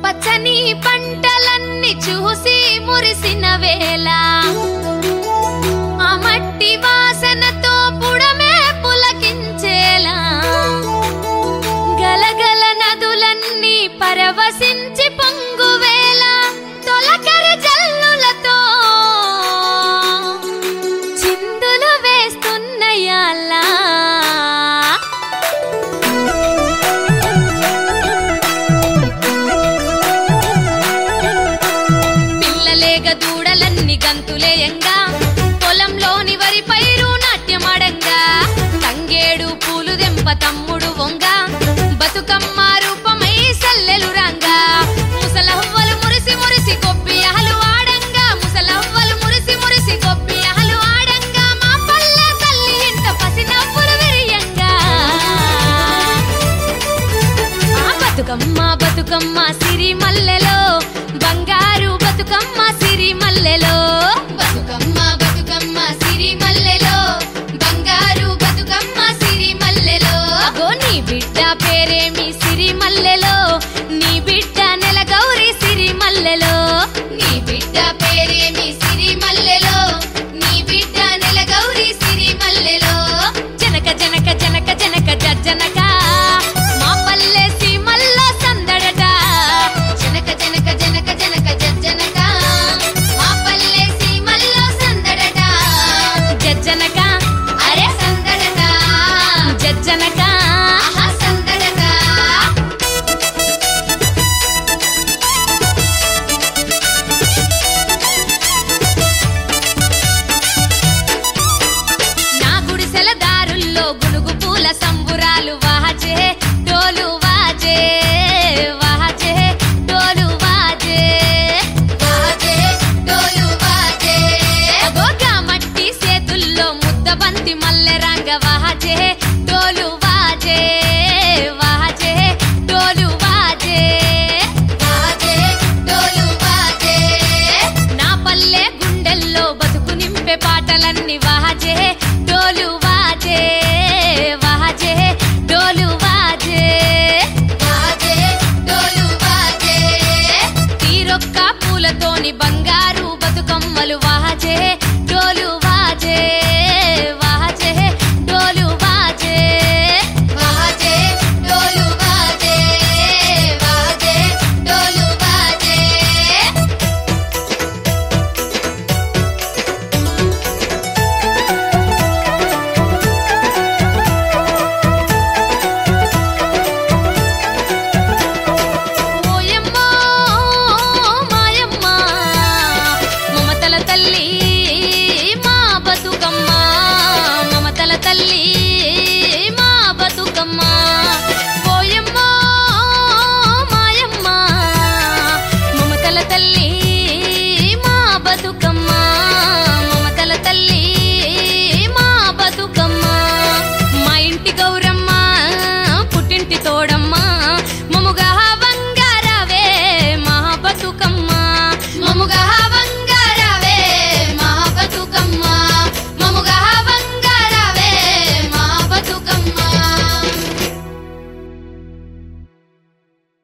పచ్చని పంటలన్నీ చూసి మురిసిన వేళ ఆ మట్టి వాసనతో పుడమే పులకించేలా గలగల నదులన్నీ పరవశించి పొంగువేళ తొలకరి జల్లులతో చిందులు వేస్తున్నయాలా పిల్లలేగ దూడలన్నీ గంతులేయంగా పొలంలోని వరి పైరు నాట్యమడంగా తంగేడు పూలు దెంప తమ్ముడు వంగ బతుకమ్మ రూపమై సల్లెలు రంగా ముసలవ్వలు మురిసి మురిసి కొబ్బి అహలు ఆడంగా ముసలవ్వలు మురిసి మురిసి కొబ్బి అహలు ఆడంగా మా పల్లె తల్లి ఇంట పసినవ్వులు విరియంగా ఆ బతుకమ్మ బతుకమ్మ సిరి మల్లెలో బంగారు బతుకమ్మ సిరి మల్లెలో బతుకమ్మ బతుకమ్మ సిరి మల్లెలో బంగారు బతుకమ్మ సిరి మల్లెలో అగో నీ బిడ్డ